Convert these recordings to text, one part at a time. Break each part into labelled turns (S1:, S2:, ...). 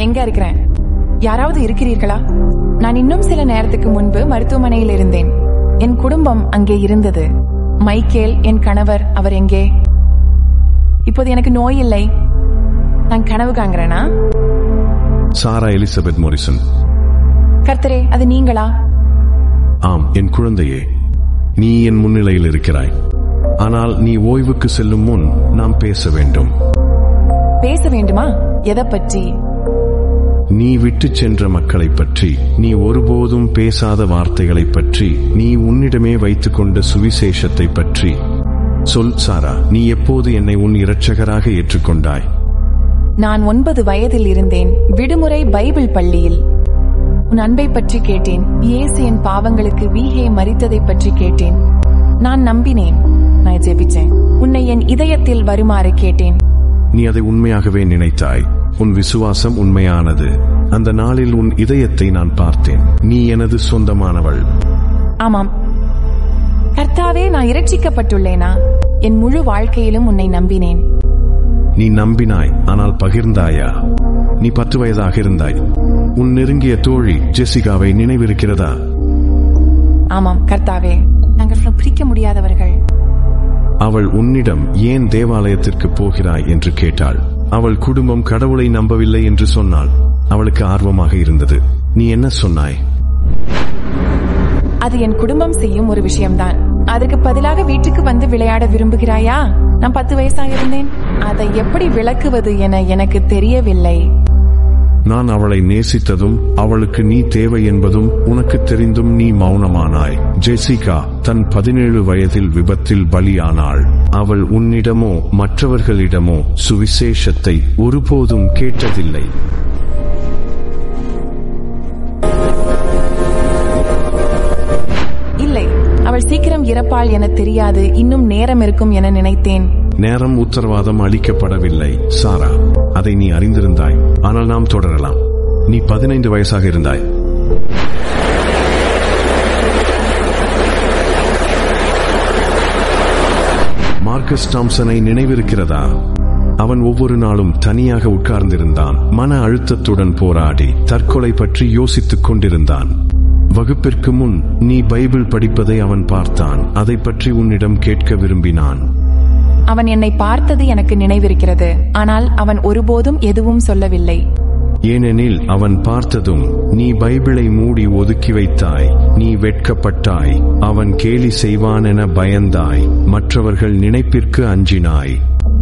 S1: நான் எங்க இருக்கிறேன் யாராவது இருக்கிறீர்களா நான் இன்னும் சில நேரத்துக்கு முன்பு மருத்துவமனையில் இருந்தேன் என் குடும்பம் அங்கே இருந்தது மைக்கேல் என் கணவர் அவர் எங்கே இப்போது எனக்கு நோய் இல்லை நான் கனவு காண்கிறேனா
S2: சாரா எலிசபெத் மோரிசன்
S1: கர்த்தரே அது நீங்களா
S2: ஆம் என் குழந்தையே நீ என் முன்னிலையில் இருக்கிறாய் ஆனால் நீ ஓய்வுக்கு செல்லும் முன் நாம் பேச வேண்டும்
S1: பேச வேண்டுமா எதை பற்றி
S2: நீ விட்டுச் சென்ற மக்களைப் பற்றி நீ ஒருபோதும் பேசாத வார்த்தைகளைப் பற்றி நீ உன்னிடமே வைத்துக்கொண்ட சுவிசேஷத்தை பற்றி சொல் சாரா நீ எப்போது என்னை உன் இரட்சகராக ஏற்றுக்கொண்டாய்
S1: நான் ஒன்பது வயதில் இருந்தேன் விடுமுறை பைபிள் பள்ளியில் உன் அன்பை பற்றி கேட்டேன் இயேசு என் பாவங்களுக்கு வீகே மறித்ததை பற்றி கேட்டேன் நான் நம்பினேன் நான் ஜெபிச்சேன் உன்னை என் இதயத்தில் வருமாறு கேட்டேன்
S2: நீ அதை உண்மையாகவே நினைத்தாய் உன் விசுவாசம் உண்மையானது அந்த நாளில் உன் இதயத்தை நான் பார்த்தேன் நீ எனது சொந்தமானவள்
S1: ஆமாம் கர்த்தாவே நான் இரட்சிக்கப்பட்டுள்ளேனா என் முழு வாழ்க்கையிலும் உன்னை நம்பினேன்
S2: நீ நம்பினாய் ஆனால் பகிர்ந்தாயா நீ பத்து வயதாக இருந்தாய் உன் நெருங்கிய தோழி ஜெசிகாவை நினைவிருக்கிறதா
S1: ஆமாம் கர்த்தாவே நாங்கள் பிரிக்க முடியாதவர்கள்
S2: அவள் உன்னிடம் ஏன் தேவாலயத்திற்கு போகிறாய் என்று கேட்டாள் அவள் குடும்பம் கடவுளை நம்பவில்லை என்று சொன்னாள் அவளுக்கு ஆர்வமாக இருந்தது நீ என்ன சொன்னாய்
S1: அது என் குடும்பம் செய்யும் ஒரு விஷயம்தான் அதற்கு பதிலாக வீட்டுக்கு வந்து விளையாட விரும்புகிறாயா நான் பத்து வயசாக இருந்தேன் அதை எப்படி விளக்குவது என எனக்கு தெரியவில்லை
S2: நான் அவளை நேசித்ததும் அவளுக்கு நீ தேவை என்பதும் உனக்கு தெரிந்தும் நீ மௌனமானாய் ஜெசிகா தன் பதினேழு வயதில் விபத்தில் பலியானாள் அவள் உன்னிடமோ மற்றவர்களிடமோ சுவிசேஷத்தை ஒருபோதும் கேட்டதில்லை
S1: இல்லை அவள் சீக்கிரம் இறப்பாள் என தெரியாது இன்னும் நேரம் இருக்கும் என நினைத்தேன்
S2: நேரம் உத்தரவாதம் அளிக்கப்படவில்லை சாரா அதை நீ அறிந்திருந்தாய் ஆனால் நாம் தொடரலாம் நீ பதினைந்து வயசாக இருந்தாய் மார்க்கஸ் டாம்சனை நினைவிருக்கிறதா அவன் ஒவ்வொரு நாளும் தனியாக உட்கார்ந்திருந்தான் மன அழுத்தத்துடன் போராடி தற்கொலை பற்றி யோசித்துக் கொண்டிருந்தான் வகுப்பிற்கு முன் நீ பைபிள் படிப்பதை அவன் பார்த்தான் அதை பற்றி உன்னிடம் கேட்க விரும்பினான்
S1: அவன் என்னை பார்த்தது எனக்கு நினைவிருக்கிறது ஆனால் அவன் ஒருபோதும் எதுவும் சொல்லவில்லை
S2: ஏனெனில் அவன் பார்த்ததும் நீ பைபிளை மூடி ஒதுக்கி வைத்தாய் நீ வெட்கப்பட்டாய் அவன் கேலி செய்வான் என பயந்தாய் மற்றவர்கள் நினைப்பிற்கு அஞ்சினாய்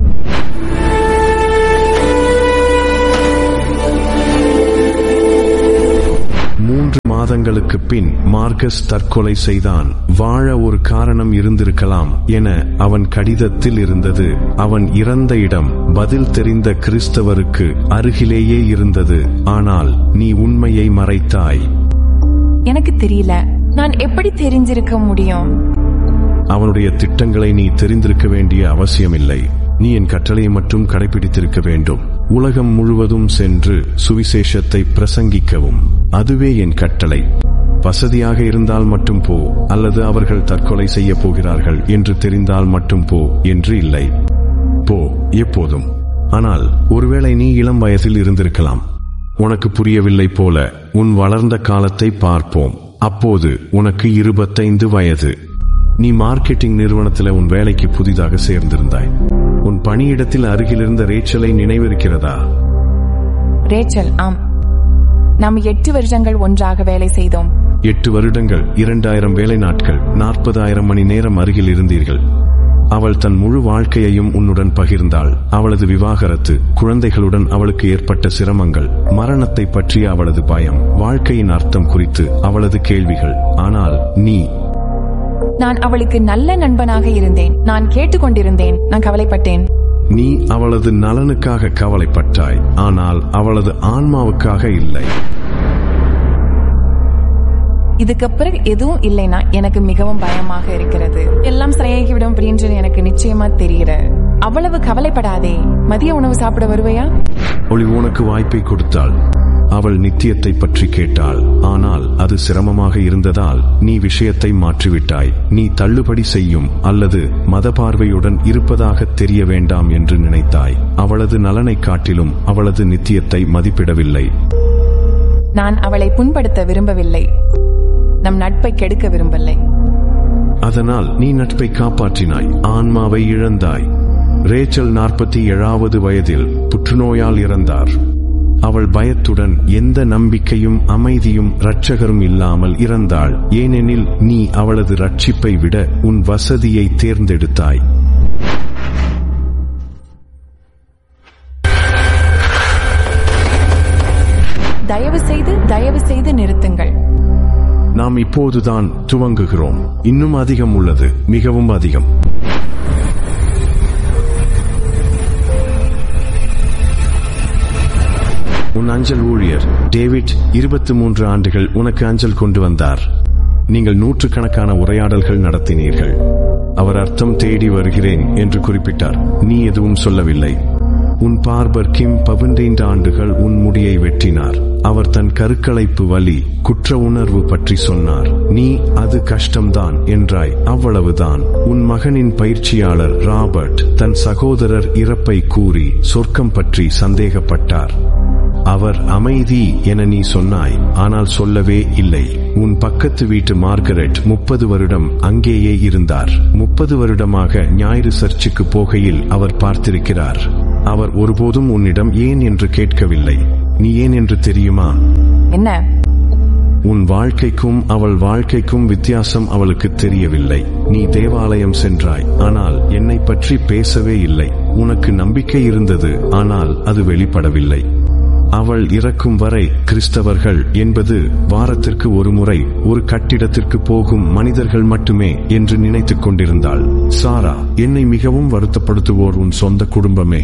S2: மூன்று மாதங்களுக்கு பின் மார்கஸ் தற்கொலை செய்தான் வாழ ஒரு காரணம் இருந்திருக்கலாம் என அவன் கடிதத்தில் இருந்தது அவன் இறந்த இடம் பதில் தெரிந்த கிறிஸ்தவருக்கு அருகிலேயே இருந்தது ஆனால் நீ உண்மையை மறைத்தாய்
S1: எனக்கு தெரியல நான் எப்படி தெரிஞ்சிருக்க முடியும்
S2: அவனுடைய திட்டங்களை நீ தெரிந்திருக்க வேண்டிய அவசியமில்லை நீ என் கட்டளையை மட்டும் கடைபிடித்திருக்க வேண்டும் உலகம் முழுவதும் சென்று சுவிசேஷத்தை பிரசங்கிக்கவும் அதுவே என் கட்டளை வசதியாக இருந்தால் மட்டும் போ அல்லது அவர்கள் தற்கொலை செய்ய போகிறார்கள் என்று தெரிந்தால் மட்டும் போ என்று இல்லை போ எப்போதும் ஆனால் ஒருவேளை நீ இளம் வயதில் இருந்திருக்கலாம் உனக்கு புரியவில்லை போல உன் வளர்ந்த காலத்தை பார்ப்போம் அப்போது உனக்கு இருபத்தைந்து வயது நீ மார்க்கெட்டிங் நிறுவனத்தில் உன் வேலைக்கு புதிதாக சேர்ந்திருந்தாய் உன் பணியிடத்தில் அருகிலிருந்த ரேச்சலை நினைவிருக்கிறதா
S1: ரேச்சல் ஆம் நாம் எட்டு வருஷங்கள் ஒன்றாக வேலை செய்தோம்
S2: எட்டு வருடங்கள் இரண்டாயிரம் வேலை நாட்கள் நாற்பதாயிரம் மணி நேரம் அருகில் இருந்தீர்கள் அவள் தன் முழு வாழ்க்கையையும் உன்னுடன் பகிர்ந்தாள் அவளது விவாகரத்து குழந்தைகளுடன் அவளுக்கு ஏற்பட்ட சிரமங்கள் மரணத்தை பற்றிய அவளது பயம் வாழ்க்கையின் அர்த்தம் குறித்து அவளது கேள்விகள் ஆனால் நீ
S1: நான் அவளுக்கு நல்ல நண்பனாக இருந்தேன் நான் கேட்டுக்கொண்டிருந்தேன் நான் கவலைப்பட்டேன்
S2: நீ அவளது நலனுக்காக கவலைப்பட்டாய் ஆனால் அவளது ஆன்மாவுக்காக இல்லை
S1: இதுக்கு பிறகு எதுவும் இல்லைனா எனக்கு மிகவும் பயமாக இருக்கிறது எல்லாம் சரியாகிவிடும் அப்படின்னு எனக்கு நிச்சயமா தெரியற அவ்வளவு கவலைப்படாதே மதிய உணவு சாப்பிட வருவையா
S2: ஒளி உனக்கு வாய்ப்பை கொடுத்தாள் அவள் நித்தியத்தை பற்றி கேட்டாள் ஆனால் அது சிரமமாக இருந்ததால் நீ விஷயத்தை மாற்றிவிட்டாய் நீ தள்ளுபடி செய்யும் அல்லது மத பார்வையுடன் இருப்பதாக தெரிய வேண்டாம் என்று நினைத்தாய் அவளது நலனை காட்டிலும் அவளது நித்தியத்தை மதிப்பிடவில்லை
S1: நான் அவளை புண்படுத்த விரும்பவில்லை நம் நட்பை கெடுக்க விரும்பவில்லை
S2: அதனால் நீ நட்பை காப்பாற்றினாய் ஆன்மாவை இழந்தாய் ரேச்சல் நாற்பத்தி ஏழாவது வயதில் புற்றுநோயால் இறந்தார் அவள் பயத்துடன் எந்த நம்பிக்கையும் அமைதியும் இரட்சகரும் இல்லாமல் இறந்தாள் ஏனெனில் நீ அவளது ரட்சிப்பை விட உன் வசதியை தேர்ந்தெடுத்தாய்
S1: தயவு செய்து தயவு செய்து நிறுத்துங்கள்
S2: நாம் இப்போதுதான் துவங்குகிறோம் இன்னும் அதிகம் உள்ளது மிகவும் அதிகம் உன் அஞ்சல் ஊழியர் டேவிட் இருபத்தி மூன்று ஆண்டுகள் உனக்கு அஞ்சல் கொண்டு வந்தார் நீங்கள் நூற்றுக்கணக்கான உரையாடல்கள் நடத்தினீர்கள் அவர் அர்த்தம் தேடி வருகிறேன் என்று குறிப்பிட்டார் நீ எதுவும் சொல்லவில்லை உன் பார்பர் கிம் பதினைந்து ஆண்டுகள் உன் முடியை வெட்டினார் அவர் தன் கருக்கலைப்பு வலி குற்ற உணர்வு பற்றி சொன்னார் நீ அது கஷ்டம்தான் என்றாய் அவ்வளவுதான் உன் மகனின் பயிற்சியாளர் ராபர்ட் தன் சகோதரர் இறப்பை கூறி சொர்க்கம் பற்றி சந்தேகப்பட்டார் அவர் அமைதி என நீ சொன்னாய் ஆனால் சொல்லவே இல்லை உன் பக்கத்து வீட்டு மார்கரெட் முப்பது வருடம் அங்கேயே இருந்தார் முப்பது வருடமாக ஞாயிறு சர்ச்சுக்கு போகையில் அவர் பார்த்திருக்கிறார் அவர் ஒருபோதும் உன்னிடம் ஏன் என்று கேட்கவில்லை நீ ஏன் என்று தெரியுமா
S1: என்ன
S2: உன் வாழ்க்கைக்கும் அவள் வாழ்க்கைக்கும் வித்தியாசம் அவளுக்கு தெரியவில்லை நீ தேவாலயம் சென்றாய் ஆனால் என்னை பற்றி பேசவே இல்லை உனக்கு நம்பிக்கை இருந்தது ஆனால் அது வெளிப்படவில்லை அவள் இறக்கும் வரை கிறிஸ்தவர்கள் என்பது வாரத்திற்கு ஒரு முறை ஒரு கட்டிடத்திற்கு போகும் மனிதர்கள் மட்டுமே என்று நினைத்துக் கொண்டிருந்தாள் சாரா என்னை மிகவும் வருத்தப்படுத்துவோர் உன் சொந்த குடும்பமே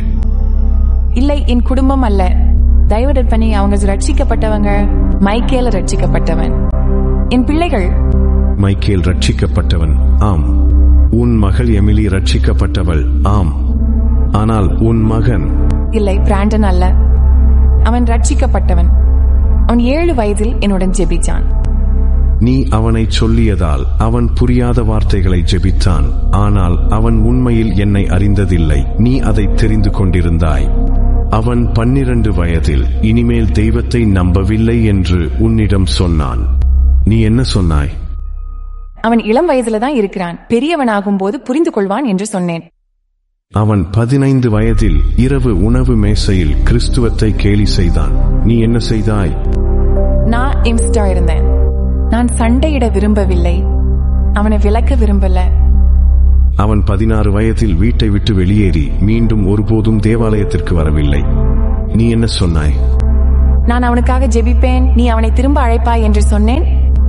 S1: இல்லை என் குடும்பம் அல்ல தயவு பண்ணி அவங்க ரட்சிக்கப்பட்டவங்க மைக்கேல ரட்சிக்கப்பட்டவன் என் பிள்ளைகள்
S2: மைக்கேல் ரட்சிக்கப்பட்டவன் ஆம் உன் மகள் எமிலி ரட்சிக்கப்பட்டவள் ஆம் ஆனால் உன் மகன்
S1: இல்லை பிராண்டன் அல்ல அவன் ரட்சிக்கப்பட்டவன் அவன் ஏழு வயதில் என்னுடன் ஜெபிச்சான்
S2: நீ அவனை சொல்லியதால் அவன் புரியாத வார்த்தைகளை ஜெபித்தான் ஆனால் அவன் உண்மையில் என்னை அறிந்ததில்லை நீ அதை தெரிந்து கொண்டிருந்தாய் அவன் பன்னிரண்டு வயதில் இனிமேல் தெய்வத்தை நம்பவில்லை என்று உன்னிடம் சொன்னான் நீ என்ன சொன்னாய்
S1: அவன் இளம் வயதுல தான் இருக்கிறான் பெரியவனாகும் போது புரிந்து கொள்வான் என்று சொன்னேன்
S2: அவன் பதினைந்து வயதில் இரவு உணவு மேசையில் கிறிஸ்துவத்தை கேலி செய்தான் நீ என்ன செய்தாய்
S1: நான் இம்ஸ்டா இருந்தேன் நான் சண்டையிட விரும்பவில்லை அவனை விளக்க விரும்பல
S2: அவன் பதினாறு வயதில் வீட்டை விட்டு வெளியேறி மீண்டும் ஒருபோதும் தேவாலயத்திற்கு வரவில்லை நீ என்ன சொன்னாய்
S1: நான் அவனுக்காக ஜெபிப்பேன் நீ அவனை திரும்ப அழைப்பாய் என்று சொன்னேன்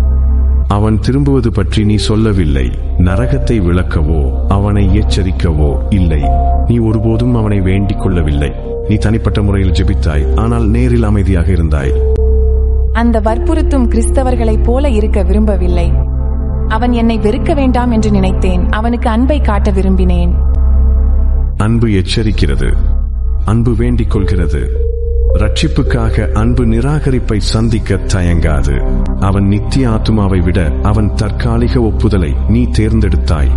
S2: அவன் திரும்புவது பற்றி நீ சொல்லவில்லை நரகத்தை விளக்கவோ அவனை எச்சரிக்கவோ இல்லை நீ ஒருபோதும் அவனை வேண்டிக் கொள்ளவில்லை நீ தனிப்பட்ட முறையில் ஜெபித்தாய் ஆனால் நேரில் அமைதியாக இருந்தாய்
S1: அந்த வற்புறுத்தும் கிறிஸ்தவர்களைப் போல இருக்க விரும்பவில்லை அவன் என்னை வெறுக்க வேண்டாம் என்று நினைத்தேன் அவனுக்கு அன்பை காட்ட விரும்பினேன்
S2: அன்பு எச்சரிக்கிறது அன்பு வேண்டிக் கொள்கிறது ரட்சிப்புக்காக அன்பு நிராகரிப்பை சந்திக்க தயங்காது அவன் நித்திய ஆத்துமாவை விட அவன் தற்காலிக ஒப்புதலை நீ தேர்ந்தெடுத்தாய்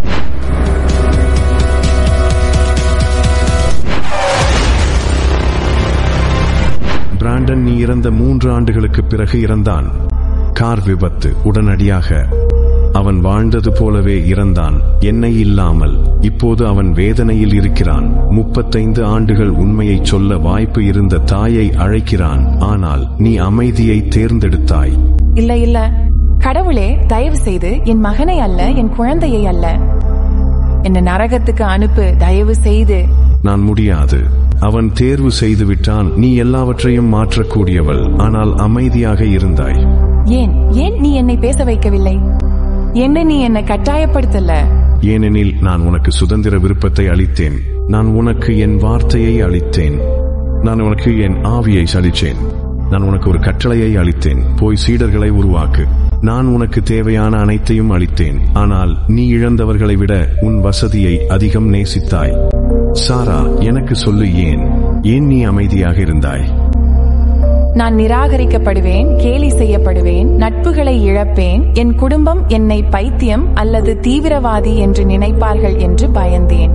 S2: பிராண்டன் நீ இறந்த மூன்று ஆண்டுகளுக்கு பிறகு இறந்தான் கார் விபத்து உடனடியாக அவன் வாழ்ந்தது போலவே இறந்தான் என்னை இல்லாமல் இப்போது அவன் வேதனையில் இருக்கிறான் முப்பத்தைந்து ஆண்டுகள் உண்மையை சொல்ல வாய்ப்பு இருந்த தாயை அழைக்கிறான் ஆனால் நீ அமைதியை தேர்ந்தெடுத்தாய்
S1: இல்ல இல்ல கடவுளே தயவு செய்து என் மகனை அல்ல என் குழந்தையை அல்ல என்ன நரகத்துக்கு அனுப்பு தயவு செய்து
S2: நான் முடியாது அவன் தேர்வு செய்து விட்டான் நீ எல்லாவற்றையும் மாற்றக்கூடியவள் ஆனால் அமைதியாக இருந்தாய்
S1: ஏன் ஏன் நீ என்னை பேச வைக்கவில்லை என்ன நீ என்னை கட்டாயப்படுத்தல
S2: ஏனெனில் நான் உனக்கு சுதந்திர விருப்பத்தை அளித்தேன் நான் உனக்கு என் வார்த்தையை அளித்தேன் நான் உனக்கு என் ஆவியை அளித்தேன் நான் உனக்கு ஒரு கட்டளையை அளித்தேன் போய் சீடர்களை உருவாக்கு நான் உனக்கு தேவையான அனைத்தையும் அளித்தேன் ஆனால் நீ இழந்தவர்களை விட உன் வசதியை அதிகம் நேசித்தாய் சாரா எனக்கு சொல்லு ஏன் ஏன் நீ அமைதியாக இருந்தாய்
S1: நான் நிராகரிக்கப்படுவேன் கேலி செய்யப்படுவேன் நட்புகளை இழப்பேன் என் குடும்பம் என்னை பைத்தியம் அல்லது தீவிரவாதி என்று நினைப்பார்கள் என்று பயந்தேன்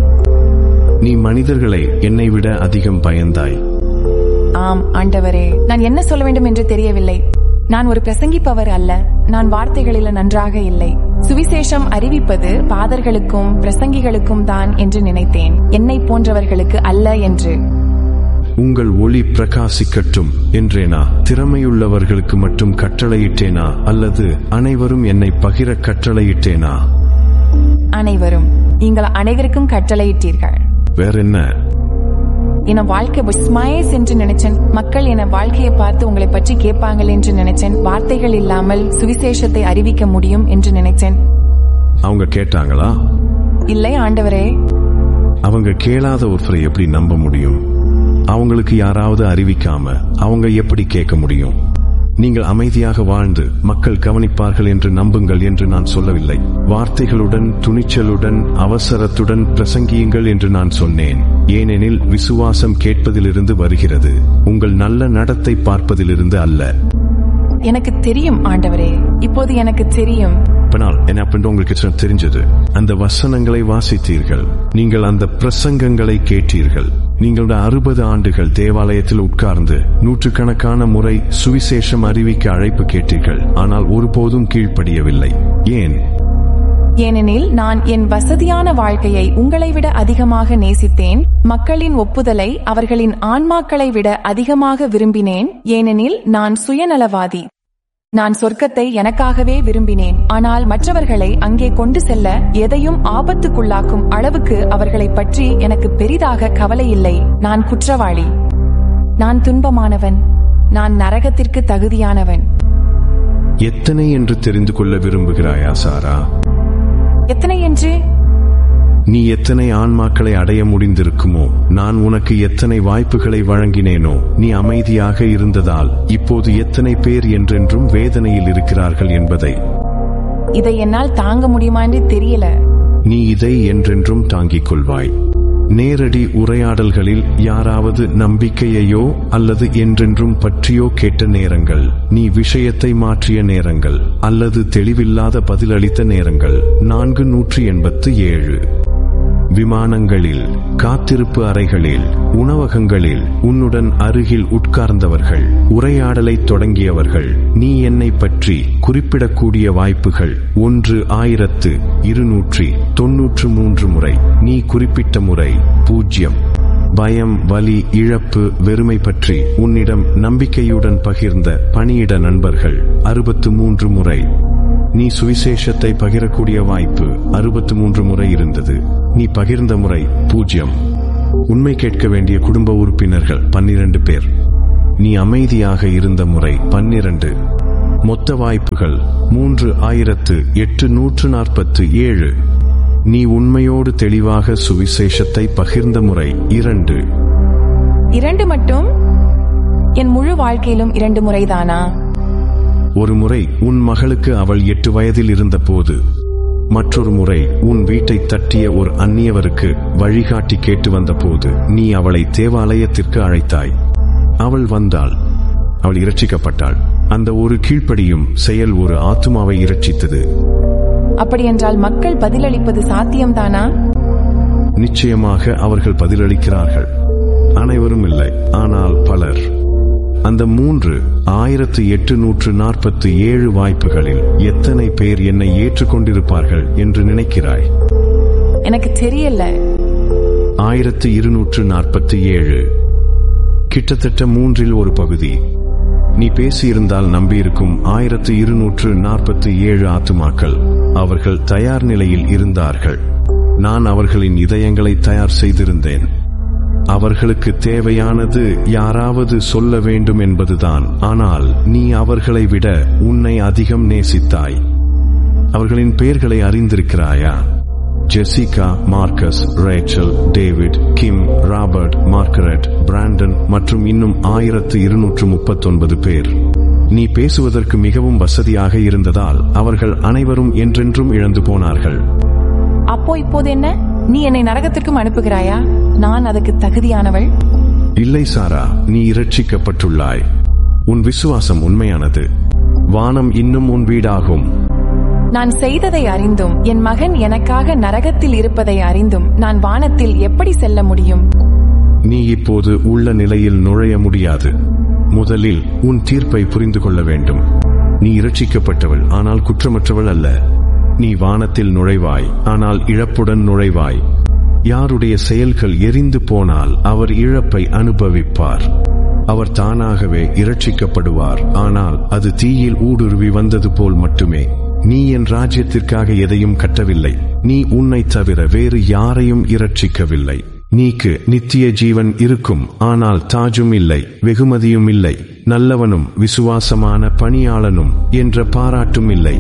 S2: நீ மனிதர்களை என்னை விட அதிகம் பயந்தாய்
S1: ஆம் ஆண்டவரே நான் என்ன சொல்ல வேண்டும் என்று தெரியவில்லை நான் ஒரு பிரசங்கிப்பவர் அல்ல நான் வார்த்தைகளில் நன்றாக இல்லை சுவிசேஷம் அறிவிப்பது பாதர்களுக்கும் பிரசங்கிகளுக்கும் தான் என்று நினைத்தேன் என்னை போன்றவர்களுக்கு அல்ல என்று
S2: உங்கள் ஒளி பிரகாசிக்கட்டும் என்றேனா திறமையுள்ளவர்களுக்கு மட்டும் கட்டளையிட்டேனா அல்லது அனைவரும் என்னை பகிர கட்டளையிட்டேனா
S1: அனைவரும் நீங்கள் அனைவருக்கும் கட்டளையிட்டீர்கள்
S2: வேற என்ன
S1: என வாழ்க்கை ஸ்மைஸ் என்று நினைச்சேன் மக்கள் என வாழ்க்கையை பார்த்து உங்களை பற்றி கேட்பாங்கள் என்று நினைச்சேன் வார்த்தைகள் இல்லாமல் சுவிசேஷத்தை அறிவிக்க முடியும் என்று நினைச்சேன்
S2: அவங்க கேட்டாங்களா
S1: இல்லை ஆண்டவரே
S2: அவங்க கேளாத ஒருத்தரை எப்படி நம்ப முடியும் அவங்களுக்கு யாராவது அறிவிக்காம அவங்க எப்படி கேட்க முடியும் நீங்கள் அமைதியாக வாழ்ந்து மக்கள் கவனிப்பார்கள் என்று நம்புங்கள் என்று நான் சொல்லவில்லை வார்த்தைகளுடன் துணிச்சலுடன் அவசரத்துடன் பிரசங்கியுங்கள் என்று நான் சொன்னேன் ஏனெனில் விசுவாசம் கேட்பதிலிருந்து வருகிறது உங்கள் நல்ல நடத்தை பார்ப்பதிலிருந்து அல்ல
S1: எனக்கு தெரியும் ஆண்டவரே இப்போது எனக்கு தெரியும்
S2: ஆனால் என்ன அப்படின்னு உங்களுக்கு சொ- தெரிஞ்சது அந்த வசனங்களை வாசித்தீர்கள் நீங்கள் அந்த பிரசங்கங்களை கேட்டீர்கள் நீங்களோட அறுபது ஆண்டுகள் தேவாலயத்தில் உட்கார்ந்து நூற்றுக்கணக்கான முறை சுவிசேஷம் அறிவிக்க அழைப்பு கேட்டீர்கள் ஆனால் ஒருபோதும் கீழ்ப்படியவில்லை ஏன்
S1: ஏனெனில் நான் என் வசதியான வாழ்க்கையை உங்களை விட அதிகமாக நேசித்தேன் மக்களின் ஒப்புதலை அவர்களின் ஆன்மாக்களை விட அதிகமாக விரும்பினேன் ஏனெனில் நான் சுயநலவாதி நான் சொர்க்கத்தை எனக்காகவே விரும்பினேன் ஆனால் மற்றவர்களை அங்கே கொண்டு செல்ல எதையும் ஆபத்துக்குள்ளாக்கும் அளவுக்கு அவர்களை பற்றி எனக்கு பெரிதாக கவலை இல்லை நான் குற்றவாளி நான் துன்பமானவன் நான் நரகத்திற்கு தகுதியானவன்
S2: எத்தனை என்று தெரிந்து கொள்ள விரும்புகிறாயா சாரா
S1: எத்தனை என்று
S2: நீ எத்தனை ஆன்மாக்களை அடைய முடிந்திருக்குமோ நான் உனக்கு எத்தனை வாய்ப்புகளை வழங்கினேனோ நீ அமைதியாக இருந்ததால் இப்போது எத்தனை பேர் என்றென்றும் வேதனையில் இருக்கிறார்கள் என்பதை
S1: இதை என்னால் தாங்க முடியுமா என்று தெரியல
S2: நீ இதை என்றென்றும் தாங்கிக் கொள்வாய் நேரடி உரையாடல்களில் யாராவது நம்பிக்கையையோ அல்லது என்றென்றும் பற்றியோ கேட்ட நேரங்கள் நீ விஷயத்தை மாற்றிய நேரங்கள் அல்லது தெளிவில்லாத பதிலளித்த நேரங்கள் நான்கு நூற்றி எண்பத்து ஏழு விமானங்களில் காத்திருப்பு அறைகளில் உணவகங்களில் உன்னுடன் அருகில் உட்கார்ந்தவர்கள் உரையாடலை தொடங்கியவர்கள் நீ என்னை பற்றி குறிப்பிடக்கூடிய வாய்ப்புகள் ஒன்று ஆயிரத்து இருநூற்றி தொன்னூற்று மூன்று முறை நீ குறிப்பிட்ட முறை பூஜ்யம் பயம் வலி இழப்பு வெறுமை பற்றி உன்னிடம் நம்பிக்கையுடன் பகிர்ந்த பணியிட நண்பர்கள் அறுபத்து மூன்று முறை நீ சுவிசேஷத்தை பகிரக்கூடிய வாய்ப்பு அறுபத்து மூன்று முறை இருந்தது நீ பகிர்ந்த முறை பூஜ்யம் உண்மை கேட்க வேண்டிய குடும்ப உறுப்பினர்கள் பன்னிரண்டு பேர் நீ அமைதியாக இருந்த முறை பன்னிரண்டு மொத்த வாய்ப்புகள் மூன்று ஆயிரத்து எட்டு நூற்று நாற்பத்து ஏழு நீ உண்மையோடு தெளிவாக சுவிசேஷத்தை பகிர்ந்த முறை இரண்டு
S1: இரண்டு மட்டும் என் முழு வாழ்க்கையிலும் இரண்டு முறைதானா
S2: ஒரு முறை உன் மகளுக்கு அவள் எட்டு வயதில் இருந்தபோது மற்றொரு முறை உன் வீட்டை தட்டிய ஒரு அந்நியவருக்கு வழிகாட்டி கேட்டு வந்தபோது நீ அவளை தேவாலயத்திற்கு அழைத்தாய் அவள் வந்தாள் அவள் இரட்சிக்கப்பட்டாள் அந்த ஒரு கீழ்ப்படியும் செயல் ஒரு ஆத்துமாவை இரட்சித்தது
S1: அப்படியென்றால் மக்கள் பதிலளிப்பது சாத்தியம்தானா
S2: நிச்சயமாக அவர்கள் பதிலளிக்கிறார்கள் அனைவரும் இல்லை ஆனால் பலர் அந்த மூன்று ஆயிரத்து எட்டு நூற்று நாற்பத்தி ஏழு வாய்ப்புகளில் எத்தனை பேர் என்னை ஏற்றுக்கொண்டிருப்பார்கள் என்று நினைக்கிறாய்
S1: எனக்கு தெரியல
S2: ஆயிரத்து இருநூற்று நாற்பத்தி ஏழு கிட்டத்தட்ட மூன்றில் ஒரு பகுதி நீ பேசியிருந்தால் நம்பியிருக்கும் ஆயிரத்து இருநூற்று நாற்பத்தி ஏழு ஆத்துமாக்கள் அவர்கள் தயார் நிலையில் இருந்தார்கள் நான் அவர்களின் இதயங்களை தயார் செய்திருந்தேன் அவர்களுக்கு தேவையானது யாராவது சொல்ல வேண்டும் என்பதுதான் ஆனால் நீ அவர்களை விட உன்னை அதிகம் நேசித்தாய் அவர்களின் பெயர்களை அறிந்திருக்கிறாயா Jessica Marcus Rachel David Kim Robert Margaret Brandon மற்றும் இன்னும் ஆயிரத்து இருநூற்று முப்பத்தொன்பது பேர் நீ பேசுவதற்கு மிகவும் வசதியாக இருந்ததால் அவர்கள் அனைவரும் என்றென்றும் இழந்து போனார்கள்
S1: அப்போ இப்போது என்ன நீ என்னை நரகத்திற்கும் அனுப்புகிறாயா நான் அதுக்கு தகுதியானவள்
S2: இல்லை சாரா நீ இரட்சிக்கப்பட்டுள்ளாய் உன் விசுவாசம் உண்மையானது வானம் இன்னும் உன் வீடாகும்
S1: நான் செய்ததை அறிந்தும் என் மகன் எனக்காக நரகத்தில் இருப்பதை அறிந்தும் நான் வானத்தில் எப்படி செல்ல முடியும்
S2: நீ இப்போது உள்ள நிலையில் நுழைய முடியாது முதலில் உன் தீர்ப்பை புரிந்து கொள்ள வேண்டும் நீ இரட்சிக்கப்பட்டவள் ஆனால் குற்றமற்றவள் அல்ல நீ வானத்தில் நுழைவாய் ஆனால் இழப்புடன் நுழைவாய் யாருடைய செயல்கள் எரிந்து போனால் அவர் இழப்பை அனுபவிப்பார் அவர் தானாகவே இரட்சிக்கப்படுவார் ஆனால் அது தீயில் ஊடுருவி வந்தது போல் மட்டுமே நீ என் ராஜ்யத்திற்காக எதையும் கட்டவில்லை நீ உன்னை தவிர வேறு யாரையும் இரட்சிக்கவில்லை நீக்கு நித்திய ஜீவன் இருக்கும் ஆனால் தாஜும் இல்லை வெகுமதியும் இல்லை நல்லவனும் விசுவாசமான பணியாளனும் என்ற பாராட்டும் இல்லை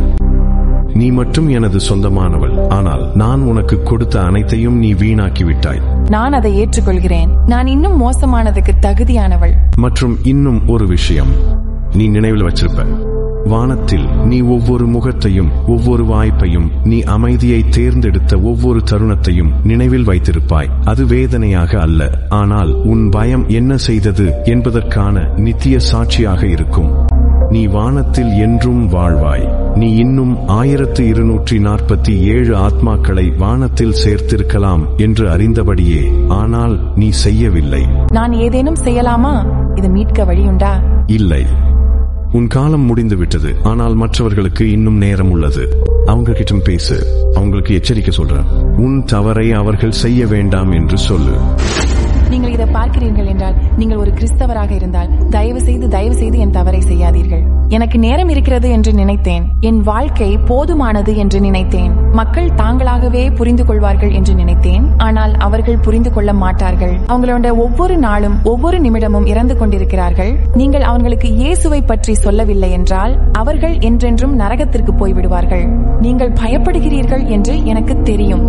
S2: நீ மட்டும் எனது சொந்தமானவள் ஆனால் நான் உனக்கு கொடுத்த அனைத்தையும் நீ வீணாக்கிவிட்டாய்
S1: நான் அதை ஏற்றுக்கொள்கிறேன் நான் இன்னும் மோசமானதுக்கு தகுதியானவள்
S2: மற்றும் இன்னும் ஒரு விஷயம் நீ நினைவில் வச்சிருப்ப வானத்தில் நீ ஒவ்வொரு முகத்தையும் ஒவ்வொரு வாய்ப்பையும் நீ அமைதியை தேர்ந்தெடுத்த ஒவ்வொரு தருணத்தையும் நினைவில் வைத்திருப்பாய் அது வேதனையாக அல்ல ஆனால் உன் பயம் என்ன செய்தது என்பதற்கான நித்திய சாட்சியாக இருக்கும் நீ வானத்தில் என்றும் வாழ்வாய் நீ இன்னும் ஆயிரத்து இருநூற்றி நாற்பத்தி ஏழு ஆத்மாக்களை வானத்தில் சேர்த்திருக்கலாம் என்று அறிந்தபடியே ஆனால் நீ செய்யவில்லை
S1: நான் ஏதேனும் செய்யலாமா இது மீட்க வழியுண்டா
S2: இல்லை உன் காலம் முடிந்து விட்டது ஆனால் மற்றவர்களுக்கு இன்னும் நேரம் உள்ளது அவங்க கிட்ட பேசு அவங்களுக்கு எச்சரிக்கை சொல்றேன் உன் தவறை அவர்கள் செய்ய வேண்டாம் என்று சொல்லு
S1: நீங்கள் இதை பார்க்கிறீர்கள் என்றால் நீங்கள் ஒரு கிறிஸ்தவராக இருந்தால் தயவு செய்து தயவு செய்து என் தவறை செய்யாதீர்கள் எனக்கு நேரம் இருக்கிறது என்று நினைத்தேன் என் வாழ்க்கை போதுமானது என்று நினைத்தேன் மக்கள் தாங்களாகவே புரிந்து கொள்வார்கள் என்று நினைத்தேன் ஆனால் அவர்கள் புரிந்து கொள்ள மாட்டார்கள் அவங்களோட ஒவ்வொரு நாளும் ஒவ்வொரு நிமிடமும் இறந்து கொண்டிருக்கிறார்கள் நீங்கள் அவர்களுக்கு இயேசுவை பற்றி சொல்லவில்லை என்றால் அவர்கள் என்றென்றும் நரகத்திற்கு போய்விடுவார்கள் நீங்கள் பயப்படுகிறீர்கள் என்று எனக்கு தெரியும்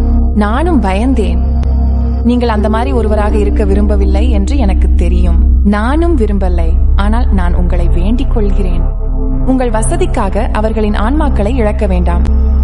S1: நானும் பயந்தேன் நீங்கள் அந்த மாதிரி ஒருவராக இருக்க விரும்பவில்லை என்று எனக்கு தெரியும் நானும் விரும்பலை ஆனால் நான் உங்களை வேண்டிக் கொள்கிறேன் உங்கள் வசதிக்காக அவர்களின் ஆன்மாக்களை இழக்க வேண்டாம்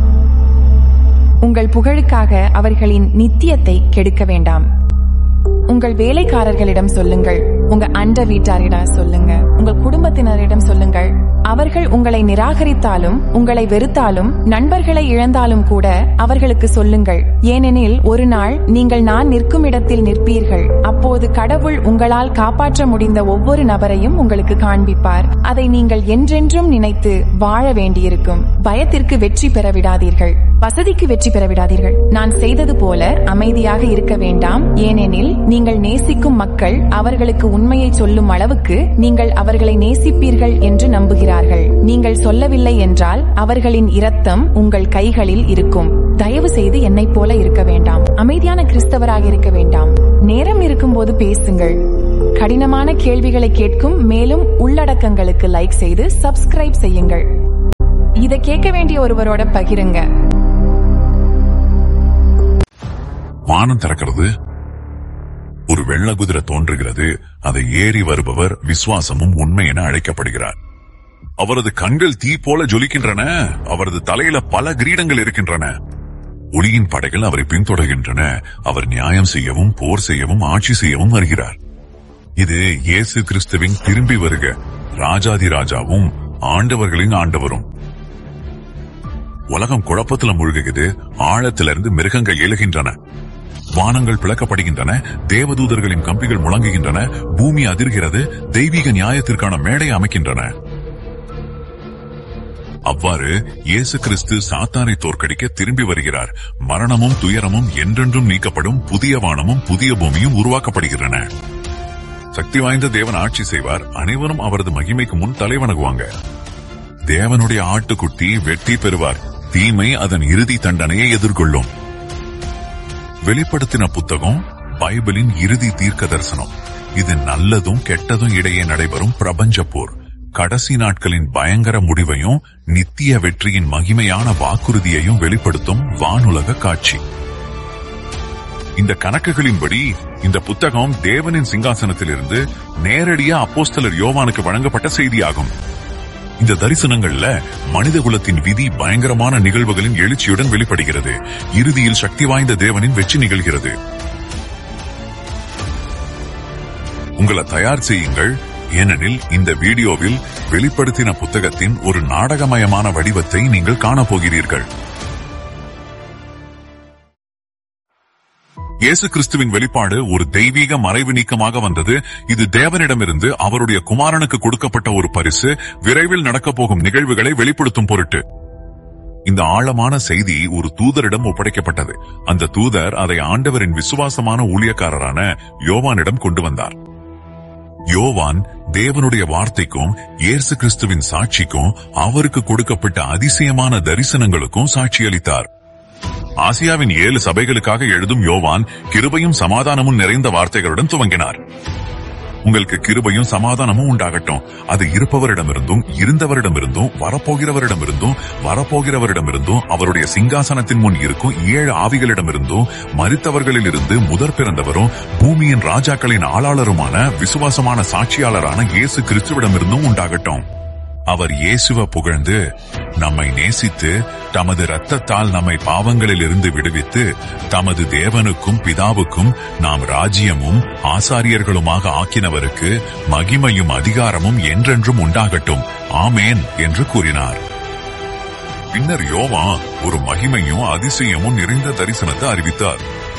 S1: உங்கள் புகழுக்காக அவர்களின் நித்தியத்தை கெடுக்க வேண்டாம் உங்கள் வேலைக்காரர்களிடம் சொல்லுங்கள் உங்க அண்ட வீட்டாரிடம் சொல்லுங்க உங்கள் குடும்பத்தினரிடம் சொல்லுங்கள் அவர்கள் உங்களை நிராகரித்தாலும் உங்களை வெறுத்தாலும் நண்பர்களை இழந்தாலும் கூட அவர்களுக்கு சொல்லுங்கள் ஏனெனில் ஒரு நாள் நீங்கள் நான் நிற்கும் இடத்தில் நிற்பீர்கள் அப்போது கடவுள் உங்களால் காப்பாற்ற முடிந்த ஒவ்வொரு நபரையும் உங்களுக்கு காண்பிப்பார் அதை நீங்கள் என்றென்றும் நினைத்து வாழ வேண்டியிருக்கும் பயத்திற்கு வெற்றி பெற விடாதீர்கள் வசதிக்கு வெற்றி பெற விடாதீர்கள் நான் செய்தது போல அமைதியாக இருக்க வேண்டாம் ஏனெனில் நீங்கள் நேசிக்கும் மக்கள் அவர்களுக்கு உண்மையை சொல்லும் அளவுக்கு நீங்கள் அவர்களை நேசிப்பீர்கள் என்று நம்புகிறார்கள் நீங்கள் சொல்லவில்லை என்றால் அவர்களின் இரத்தம் உங்கள் கைகளில் இருக்கும் தயவு செய்து என்னைப் போல இருக்க வேண்டாம் அமைதியான கிறிஸ்தவராக இருக்க வேண்டாம் நேரம் இருக்கும்போது பேசுங்கள் கடினமான கேள்விகளை கேட்கும் மேலும் உள்ளடக்கங்களுக்கு லைக் செய்து சப்ஸ்கிரைப் செய்யுங்கள் இதை கேட்க வேண்டிய ஒருவரோட பகிருங்க
S3: வானம் திறக்கிறது ஒரு வெள்ள குதிரை தோன்றுகிறது அதை ஏறி வருபவர் விசுவாசமும் உண்மை என அழைக்கப்படுகிறார் அவரது கண்கள் தீ போல ஜொலிக்கின்றன அவரது தலையில பல கிரீடங்கள் இருக்கின்றன ஒளியின் படைகள் அவரை பின்தொடர்கின்றன அவர் நியாயம் செய்யவும் போர் செய்யவும் ஆட்சி செய்யவும் வருகிறார் இது இயேசு கிறிஸ்துவின் திரும்பி வருக ராஜாதி ராஜாவும் ஆண்டவர்களின் ஆண்டவரும் உலகம் குழப்பத்துல மூழ்குகிறது ஆழத்திலிருந்து மிருகங்கள் எழுகின்றன வானங்கள் பிளக்கப்படுகின்றன தேவதூதர்களின் கம்பிகள் முழங்குகின்றன பூமி அதிர்கிறது தெய்வீக நியாயத்திற்கான மேடை அமைக்கின்றன அவ்வாறு இயேசு கிறிஸ்து சாத்தானை தோற்கடிக்க திரும்பி வருகிறார் மரணமும் துயரமும் என்றென்றும் நீக்கப்படும் புதிய வானமும் புதிய பூமியும் உருவாக்கப்படுகின்றன சக்தி வாய்ந்த தேவன் ஆட்சி செய்வார் அனைவரும் அவரது மகிமைக்கு முன் தலைவணங்குவாங்க தேவனுடைய ஆட்டுக்குட்டி வெற்றி பெறுவார் தீமை அதன் இறுதி தண்டனையை எதிர்கொள்ளும் வெளிப்படுத்தின புத்தகம் பைபிளின் இறுதி தீர்க்க தரிசனம் இது நல்லதும் கெட்டதும் இடையே நடைபெறும் பிரபஞ்ச போர் கடைசி நாட்களின் பயங்கர முடிவையும் நித்திய வெற்றியின் மகிமையான வாக்குறுதியையும் வெளிப்படுத்தும் வானுலக காட்சி இந்த கணக்குகளின்படி இந்த புத்தகம் தேவனின் சிங்காசனத்திலிருந்து நேரடியா அப்போஸ்தலர் யோவானுக்கு வழங்கப்பட்ட செய்தியாகும் இந்த தரிசனங்கள்ல மனித குலத்தின் விதி பயங்கரமான நிகழ்வுகளின் எழுச்சியுடன் வெளிப்படுகிறது இறுதியில் சக்தி வாய்ந்த தேவனின் வெற்றி நிகழ்கிறது உங்களை தயார் செய்யுங்கள் ஏனெனில் இந்த வீடியோவில் வெளிப்படுத்தின புத்தகத்தின் ஒரு நாடகமயமான வடிவத்தை நீங்கள் காணப்போகிறீர்கள் இயேசு கிறிஸ்துவின் வெளிப்பாடு ஒரு தெய்வீக மறைவு நீக்கமாக வந்தது இது தேவனிடமிருந்து அவருடைய குமாரனுக்கு கொடுக்கப்பட்ட ஒரு பரிசு விரைவில் நடக்கப் போகும் நிகழ்வுகளை வெளிப்படுத்தும் பொருட்டு இந்த ஆழமான செய்தி ஒரு தூதரிடம் ஒப்படைக்கப்பட்டது அந்த தூதர் அதை ஆண்டவரின் விசுவாசமான ஊழியக்காரரான யோவானிடம் கொண்டு வந்தார் யோவான் தேவனுடைய வார்த்தைக்கும் இயேசு கிறிஸ்துவின் சாட்சிக்கும் அவருக்கு கொடுக்கப்பட்ட அதிசயமான தரிசனங்களுக்கும் சாட்சியளித்தார் ஆசியாவின் ஏழு சபைகளுக்காக எழுதும் யோவான் கிருபையும் சமாதானமும் நிறைந்த வார்த்தைகளுடன் துவங்கினார் உங்களுக்கு கிருபையும் சமாதானமும் உண்டாகட்டும் அது இருப்பவரிடமிருந்தும் இருந்தவரிடமிருந்தும் வரப்போகிறவரிடமிருந்தும் வரப்போகிறவரிடமிருந்தும் அவருடைய சிங்காசனத்தின் முன் இருக்கும் ஏழு ஆவிகளிடமிருந்தும் மரித்தவர்களிலிருந்து முதற் பிறந்தவரும் பூமியின் ராஜாக்களின் ஆளாளருமான விசுவாசமான சாட்சியாளரான இயேசு கிறிஸ்துவிடமிருந்தும் உண்டாகட்டும் அவர் இயேசுவ புகழ்ந்து நம்மை நேசித்து தமது இரத்தத்தால் நம்மை பாவங்களில் இருந்து விடுவித்து தமது தேவனுக்கும் பிதாவுக்கும் நாம் ராஜ்யமும் ஆசாரியர்களுமாக ஆக்கினவருக்கு மகிமையும் அதிகாரமும் என்றென்றும் உண்டாகட்டும் ஆமேன் என்று கூறினார் பின்னர் யோவா ஒரு மகிமையும் அதிசயமும் நிறைந்த தரிசனத்தை அறிவித்தார்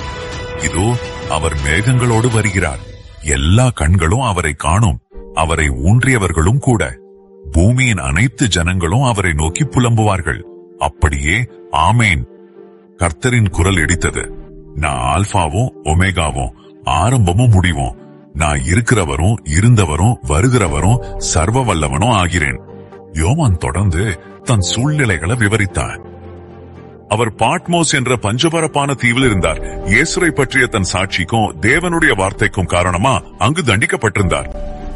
S3: இதோ அவர் மேகங்களோடு வருகிறார் எல்லா கண்களும் அவரை காணும் அவரை ஊன்றியவர்களும் கூட பூமியின் அனைத்து ஜனங்களும் அவரை நோக்கி புலம்புவார்கள் அப்படியே ஆமேன் கர்த்தரின் குரல் இடித்தது நான் ஆல்பாவும் ஒமேகாவும் ஆரம்பமும் முடிவும் நான் இருக்கிறவரும் இருந்தவரும் வருகிறவரும் சர்வ வல்லவனும் ஆகிறேன் யோவான் தொடர்ந்து தன் சூழ்நிலைகளை விவரித்தார் அவர் பாட்மோஸ் என்ற பஞ்சபரப்பான தீவில் இருந்தார் இயேசுரை பற்றிய தன் சாட்சிக்கும் தேவனுடைய வார்த்தைக்கும் காரணமா அங்கு தண்டிக்கப்பட்டிருந்தார்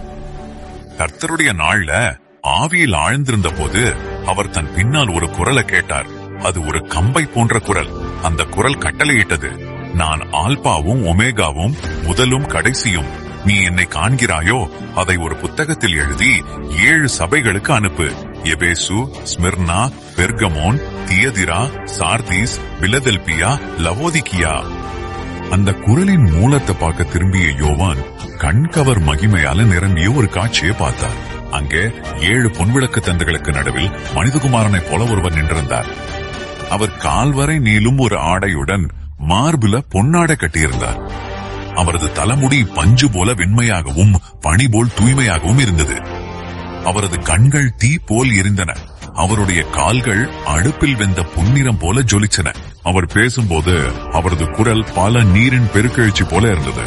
S3: கர்த்தருடைய நாள்ல ஆவியில் ஆழ்ந்திருந்த போது அவர் தன் பின்னால் ஒரு குரலை கேட்டார் அது ஒரு கம்பை போன்ற குரல் அந்த குரல் கட்டளையிட்டது நான் ஆல்பாவும் ஒமேகாவும் முதலும் கடைசியும் நீ என்னை காண்கிறாயோ அதை ஒரு புத்தகத்தில் எழுதி ஏழு சபைகளுக்கு அனுப்பு Ephesus Smyrna Pergamon Thyatira Sardis Philadelphia Laodicea அந்த குரலின் மூலத்தை பார்க்க திரும்பிய யோவான் கண்கவர் மகிமையால நிரம்பிய ஒரு காட்சியை பார்த்தார் அங்கே ஏழு பொன்விளக்கு தண்டுகளுக்கு நடுவில் மனிதகுமாரனைப் போல ஒருவர் நின்றிருந்தார் அவர் கால்வரை நீளும் ஒரு ஆடையுடன் மார்புல பொன்னாடை கட்டியிருந்தார் அவரது தலைமுடி பஞ்சு போல வெண்மையாகவும் பனி போல் தூய்மையாகவும் இருந்தது அவரது கண்கள் தீ போல் எரிந்தன அவருடைய கால்கள் அடுப்பில் வெந்த பொன்னிறம் போல ஜொலிச்சன அவர் பேசும்போது அவரது குரல் பல நீரின் பெருக்கெழுச்சி போல இருந்தது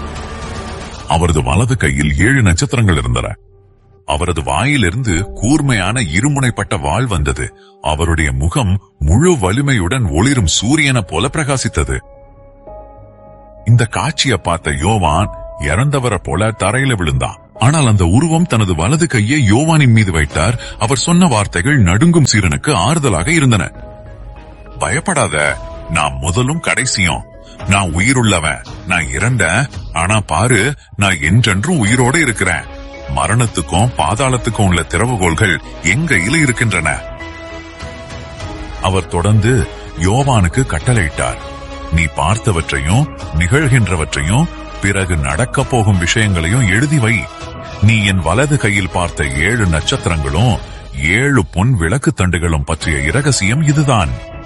S3: அவரது வலது கையில் ஏழு நட்சத்திரங்கள் இருந்தன அவரது வாயிலிருந்து கூர்மையான இருமுனைப்பட்ட வாள் வந்தது அவருடைய முகம் முழு வலிமையுடன் ஒளிரும் சூரியனை போல பிரகாசித்தது இந்த காட்சியை பார்த்த யோவான் இறந்தவரை போல தரையில விழுந்தான் ஆனால் அந்த உருவம் தனது வலது கையை யோவானின் மீது வைத்தார் அவர் சொன்ன வார்த்தைகள் நடுங்கும் சீரனுக்கு ஆறுதலாக இருந்தன பயப்படாத நான் முதலும் கடைசியும் நான் உயிருள்ளவன் நான் இறந்தேன் ஆனா பாரு நான் என்றென்றும் உயிரோட இருக்கிறேன் மரணத்துக்கும் பாதாளத்துக்கும் உள்ள திறவுகோள்கள் என் கையில இருக்கின்றன அவர் தொடர்ந்து யோவானுக்கு கட்டளையிட்டார் நீ பார்த்தவற்றையும் நிகழ்கின்றவற்றையும் பிறகு நடக்கப் போகும் விஷயங்களையும் எழுதி வை நீ என் வலது கையில் பார்த்த ஏழு நட்சத்திரங்களும் ஏழு பொன் விளக்கு தண்டுகளும் பற்றிய இரகசியம் இதுதான்